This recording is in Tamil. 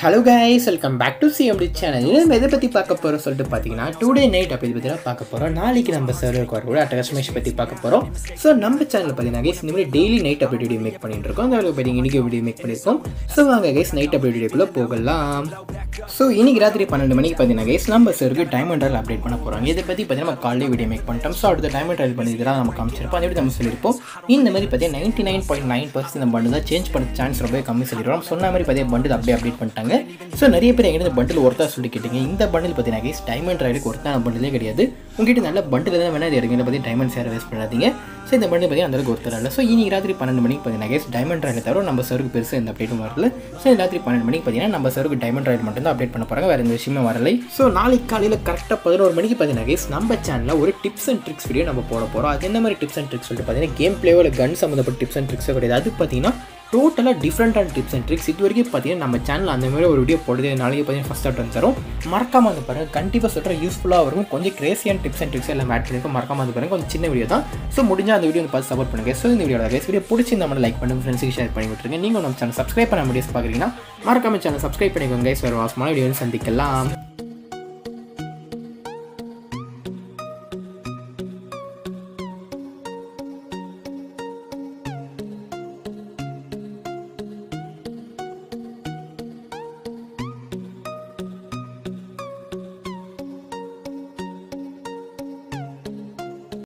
hello guys welcome back to CMT channel நம்ம எதை பற்றி பார்க்க போகிறோம் சொல்லிட்டு பார்த்தீங்கன்னா டுடே நைட் அப்படி பற்றி தான் பார்க்க போகிறோம் நாளைக்கு நம்ம சர்வருக்கு வரக்கூட அட்டகஸ்மேஷ் பற்றி பார்க்க போகிறோம் ஸோ நம்ம சேனலில் பார்த்தீங்கன்னா கைஸ் இந்த மாதிரி daily night update video make பண்ணிட்டு இருக்கோம் அந்த அளவுக்கு பார்த்தீங்க இன்றைக்கி வீடியோ மேக் பண்ணியிருக்கோம் ஸோ வாங்க கைஸ் நைட் அப்டேட் வீடியோக்குள்ளே போகலாம் ஸோ இன்னைக்கு ராத்திரி பன்னெண்டு மணிக்கு பார்த்தீங்கன்னா கைஸ் நம்ம சருக்கு டைமண்ட் ராயல் அப்டேட் பண்ண போகிறோம் இதை பற்றி பார்த்தீங்கன்னா நம்ம காலையில் வீடியோ மேக் பண்ணிட்டோம் ஸோ அடுத்த டைமண்ட் ராயல் பண்ணி இதெல்லாம் நம்ம காமிச்சிருப்போம் அதை விட நம்ம சொல்லியிருப்போம் இந்த மாதிரி பார்த்தீங்கன்னா ninety nine point nine percent இந்த பண்டு தான் சேஞ்ச் பண்ண சான்ஸ் ரொம்ப கம்மி சொல்லிடுறோம் சொன்ன மாதிரி பார்த்தீங்கன்னா பண்டில் அப்படியே அப்டேட் பண்ணிட்டாங்க ஸோ நிறைய பேர் எங்கிட்ட இந்த பண்டில் ஒருத்தா சொல்லி கேட்டீங்க இந்த பண்டில் பார்த்தீங்கன்னா கைஸ் டைமண்ட் ராயலுக்கு ஒருத்தான பண்டிலே கிடையாது உங்ககிட்ட நல்ல பண்டில் தான் வேணா இது எடுங்க பற்றி டைமண்ட் சேர வேஸ்ட் பண்ணாதீங்க ஸோ இந்த பண்டில் பார்த்தீங்கன்னா அந்தளவுக்கு ஒருத்தர் இல்லை ஸோ இன்னைக்கு ராத்திரி பன்னெண்டு மணிக்கு பார்த்தீங்கன்னா கைஸ் டைமண்ட் ராயல் தவிர நம்ம சருக்கு பெருசாக இந்த அப்டேட்டும் வரல ஸோ இந்த ராத்திரி பன்னெண்டு மணிக்கு பார்த்தீங்கன்னா நம்ம சருக்கு டைமண்ட் ராயல் மட்டும் தான் அப்டேட் பண்ண போகிறாங்க வேறு எந்த விஷயமே வரலை ஸோ நாளைக்கு காலையில் கரெக்டாக பதினோரு மணிக்கு பார்த்தீங்கன்னா கைஸ் நம்ம சேனலில் ஒரு டிப்ஸ் அண்ட் ட்ரிக்ஸ் வீடியோ நம்ம போட போகிறோம் அது என்ன மாதிரி டிப்ஸ் அண்ட் ட்ரிக்ஸ் சொல்லிட்டு பார்த்தீங்கன்னா கேம் பிளேவோ இல்லை கன் சம்மந்தப்பட்ட டிப்ஸ் அண்ட் ட்ரிக்ஸோ கிடையாது அது பார்த்தீங்கன்னா டோட்டலாக டிஃப்ரெண்ட்டான டிப்ஸ் அண்ட் ட்ரிக்ஸ் இது வரைக்கும் பார்த்தீங்கன்னா நம்ம சேனல் அந்த மாதிரி ஒரு வீடியோ போடுது நாளைக்கு பார்த்தீங்கன்னா ஃபஸ்ட் அவுட் வந்து தரும் மறக்காம வந்து பாருங்கள் கண்டிப்பாக சொல்கிற யூஸ்ஃபுல்லாக இருக்கும் கொஞ்சம் கிரேசியான டிப்ஸ் அண்ட் ட்ரிக்ஸ் எல்லாம் ஆட் பண்ணிருக்கோம் மறக்காம வந்து பாருங்கள் கொஞ்சம் சின்ன வீடியோ தான் ஸோ முடிஞ்சால் அந்த வீடியோ வந்து பார்த்து சப்போர்ட் பண்ணுங்கள் ஸோ இந்த வீடியோட கேஸ் வீடியோ பிடிச்சி நம்ம லைக் பண்ணுங்க ஃப்ரெண்ட்ஸுக்கு ஷேர் பண்ணி விட்டுருங்க நீங்கள் நம்ம சேனல் சப்ஸ்கிரைப் பண்ண வீடியோஸ் பார்க்குறீங்கன்னா மறக்காம சேனல் சப்ஸ்கிரைப் பண்ணிக்கோங்க கைஸ் வேறு வாசமான வீடியோ சந்திக்கலாம்